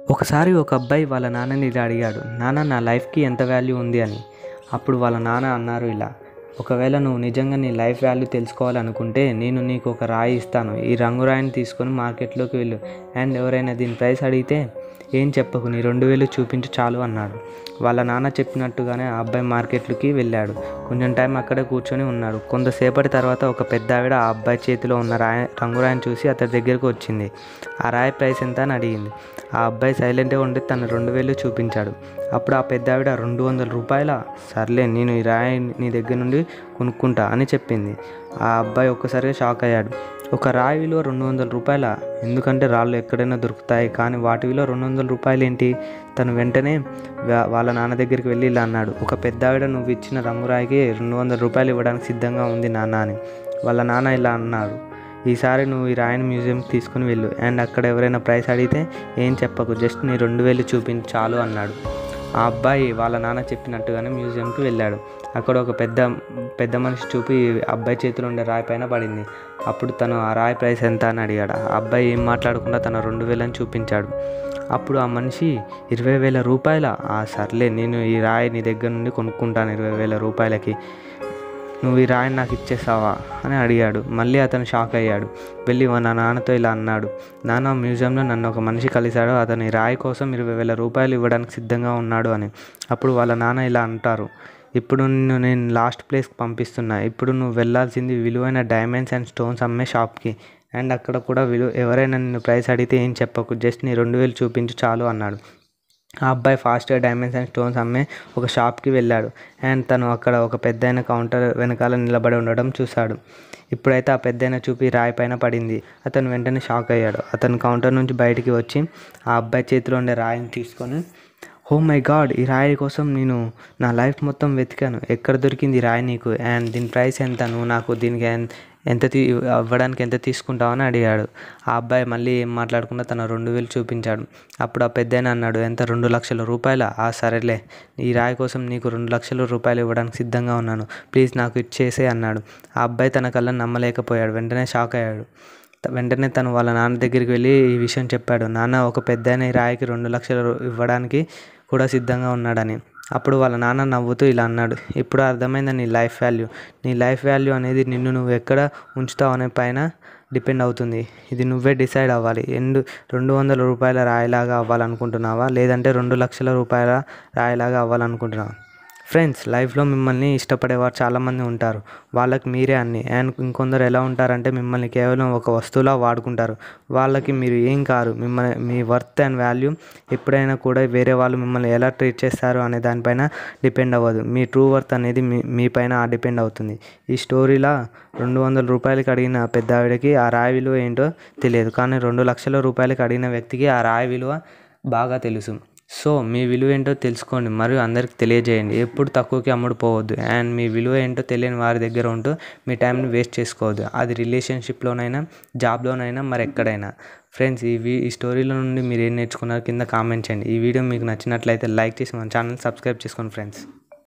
ఒకసారి ఒక అబ్బాయి వాళ్ళ నాన్నని ఇలా అడిగాడు నాన్న నా లైఫ్కి ఎంత వాల్యూ ఉంది అని అప్పుడు వాళ్ళ నాన్న అన్నారు ఇలా ఒకవేళ నువ్వు నిజంగా నీ లైఫ్ వాల్యూ తెలుసుకోవాలనుకుంటే నేను నీకు ఒక రాయి ఇస్తాను ఈ రంగు రాయిని తీసుకొని మార్కెట్లోకి వెళ్ళు అండ్ ఎవరైనా దీని ప్రైస్ అడిగితే ఏం చెప్పకు నీ రెండు వేలు చూపించు చాలు అన్నాడు వాళ్ళ నాన్న చెప్పినట్టుగానే ఆ అబ్బాయి మార్కెట్లోకి వెళ్ళాడు కొంచెం టైం అక్కడే కూర్చొని ఉన్నాడు కొంతసేపటి తర్వాత ఒక పెద్ద ఆవిడ ఆ అబ్బాయి చేతిలో ఉన్న రాయి రంగు రాయిని చూసి అతని దగ్గరకు వచ్చింది ఆ రాయి ప్రైస్ ఎంత అని అడిగింది ఆ అబ్బాయి సైలెంట్గా ఉండి తన రెండు వేలు చూపించాడు అప్పుడు ఆ పెద్ద ఆవిడ రెండు వందల రూపాయల సర్లే నేను ఈ రాయి నీ దగ్గర నుండి కొనుక్కుంటా అని చెప్పింది ఆ అబ్బాయి ఒక్కసారిగా షాక్ అయ్యాడు ఒక రాయి విలువ రెండు వందల రూపాయల ఎందుకంటే రాళ్ళు ఎక్కడైనా దొరుకుతాయి కానీ వాటి విలువ రెండు వందల రూపాయలు ఏంటి తను వెంటనే వా- వాళ్ళ నాన్న దగ్గరికి వెళ్ళి ఇలా అన్నాడు ఒక పెద్ద ఆవిడ నువ్వు ఇచ్చిన రంగురాయికి రెండు వందల రూపాయలు ఇవ్వడానికి సిద్ధంగా ఉంది నాన్న అని వాళ్ళ నాన్న ఇలా అన్నారు ఈసారి నువ్వు ఈ రాయిని మ్యూజియంకి తీసుకుని వెళ్ళు అండ్ అక్కడ ఎవరైనా ప్రైస్ అడిగితే ఏం చెప్పకు జస్ట్ నీ రెండు వేలు చూపించు చాలు అన్నాడు ఆ అబ్బాయి వాళ్ళ నాన్న చెప్పినట్టుగానే మ్యూజియంకి వెళ్ళాడు అక్కడ ఒక పెద్ద పెద్ద మనిషి చూపి ఆ అబ్బాయి చేతిలో ఉండే రాయి పైన పడింది అప్పుడు తను ఆ రాయి ప్రైస్ ఎంత అని అడిగాడు ఆ అబ్బాయి ఏం మాట్లాడకుండా తన రెండు వేలని చూపించాడు అప్పుడు ఆ మనిషి ఇరవై వేల రూపాయల ఆ సర్లే నేను ఈ రాయి నీ దగ్గర నుండి కొనుక్కుంటాను ఇరవై వేల రూపాయలకి నువ్వు ఈ రాయిని నాకు ఇచ్చేసావా అని అడిగాడు మళ్ళీ అతను షాక్ అయ్యాడు వెళ్ళి నా నాన్నతో ఇలా అన్నాడు నాన్న మ్యూజియంలో నన్ను ఒక మనిషి కలిశాడు అతను ఈ రాయి కోసం ఇరవై వేల రూపాయలు ఇవ్వడానికి సిద్ధంగా ఉన్నాడు అని అప్పుడు వాళ్ళ నాన్న ఇలా అంటారు ఇప్పుడు నిన్ను నేను లాస్ట్ ప్లేస్కి పంపిస్తున్నా ఇప్పుడు నువ్వు వెళ్ళాల్సింది విలువైన డైమండ్స్ అండ్ స్టోన్స్ అమ్మే షాప్కి అండ్ అక్కడ కూడా విలువ ఎవరైనా నిన్ను ప్రైస్ అడిగితే ఏం చెప్పకు జస్ట్ నీ రెండు వేలు చూపించు చాలు అన్నాడు ఆ అబ్బాయి ఫాస్ట్గా డైమండ్స్ అండ్ స్టోన్స్ అమ్మే ఒక షాప్కి వెళ్ళాడు అండ్ తను అక్కడ ఒక పెద్దయిన కౌంటర్ వెనకాల నిలబడి ఉండడం చూశాడు ఇప్పుడైతే ఆ పెద్దయిన చూపి రాయి పైన పడింది అతను వెంటనే షాక్ అయ్యాడు అతను కౌంటర్ నుంచి బయటికి వచ్చి ఆ అబ్బాయి చేతిలో ఉండే రాయిని తీసుకొని ఓ మై గాడ్ ఈ రాయి కోసం నేను నా లైఫ్ మొత్తం వెతికాను ఎక్కడ దొరికింది ఈ రాయి నీకు అండ్ దీని ప్రైస్ ఎంత నువ్వు నాకు దీనికి ఎన్- ఎంత తీ అవ్వడానికి ఎంత తీసుకుంటావు అని అడిగాడు ఆ అబ్బాయి మళ్ళీ ఏం మాట్లాడకుండా తన రెండు వేలు చూపించాడు అప్పుడు ఆ పెద్దయిన అన్నాడు ఎంత రెండు లక్షల రూపాయల ఆ సరేలే ఈ రాయి కోసం నీకు రెండు లక్షల రూపాయలు ఇవ్వడానికి సిద్ధంగా ఉన్నాను ప్లీజ్ నాకు ఇచ్చేసే అన్నాడు ఆ అబ్బాయి తన కళ్ళని నమ్మలేకపోయాడు వెంటనే షాక్ అయ్యాడు త- వెంటనే తను వాళ్ళ నాన్న దగ్గరికి వెళ్ళి ఈ విషయం చెప్పాడు నాన్న ఒక పెద్ద ఈ రాయికి రెండు లక్షలు రూ- ఇవ్వడానికి కూడా సిద్ధంగా ఉన్నాడని అప్పుడు వాళ్ళ నాన్న నవ్వుతూ ఇలా అన్నాడు ఇప్పుడు అర్థమైందా నీ లైఫ్ వాల్యూ నీ లైఫ్ వాల్యూ అనేది నిన్ను నువ్వు ఎక్కడ ఉంచుతావు అనే పైన డిపెండ్ అవుతుంది ఇది నువ్వే డిసైడ్ అవ్వాలి ఎందు రెండు వందల రూపాయల రాయిలాగా అవ్వాలనుకుంటున్నావా లేదంటే రెండు లక్షల రూపాయల రాయిలాగా అవ్వాలనుకుంటున్నావా ఫ్రెండ్స్ లైఫ్లో మిమ్మల్ని ఇష్టపడేవారు చాలామంది ఉంటారు వాళ్ళకి మీరే అన్ని అండ్ ఇంకొందరు ఎలా ఉంటారంటే మిమ్మల్ని కేవలం ఒక వస్తువులా వాడుకుంటారు వాళ్ళకి మీరు ఏం కారు మిమ్మల్ని మీ వర్త్ అండ్ వాల్యూ ఎప్పుడైనా కూడా వేరే వాళ్ళు మిమ్మల్ని ఎలా ట్రీట్ చేస్తారు అనే దానిపైన డిపెండ్ అవ్వదు మీ ట్రూ వర్త్ అనేది మీ మీ పైన డిపెండ్ అవుతుంది ఈ స్టోరీలా రెండు వందల రూపాయలకి అడిగిన పెద్ద ఆవిడకి ఆ రాయి విలువ ఏంటో తెలియదు కానీ రెండు లక్షల రూపాయలకి అడిగిన వ్యక్తికి ఆ రాయి విలువ బాగా తెలుసు సో మీ విలువ ఏంటో తెలుసుకోండి మరియు అందరికి తెలియజేయండి ఎప్పుడు తక్కువకి అమ్ముడు పోవద్దు అండ్ మీ విలువ ఏంటో తెలియని వారి దగ్గర ఉంటూ మీ టైంని వేస్ట్ చేసుకోవద్దు అది రిలేషన్షిప్లోనైనా జాబ్లోనైనా మరి ఎక్కడైనా ఫ్రెండ్స్ ఈ వీ ఈ స్టోరీలో నుండి మీరు ఏం నేర్చుకున్నారు కింద కామెంట్ చేయండి ఈ వీడియో మీకు నచ్చినట్లయితే లైక్ చేసి మన ఛానల్ సబ్స్క్రైబ్ చేసుకోండి ఫ్రెండ్స్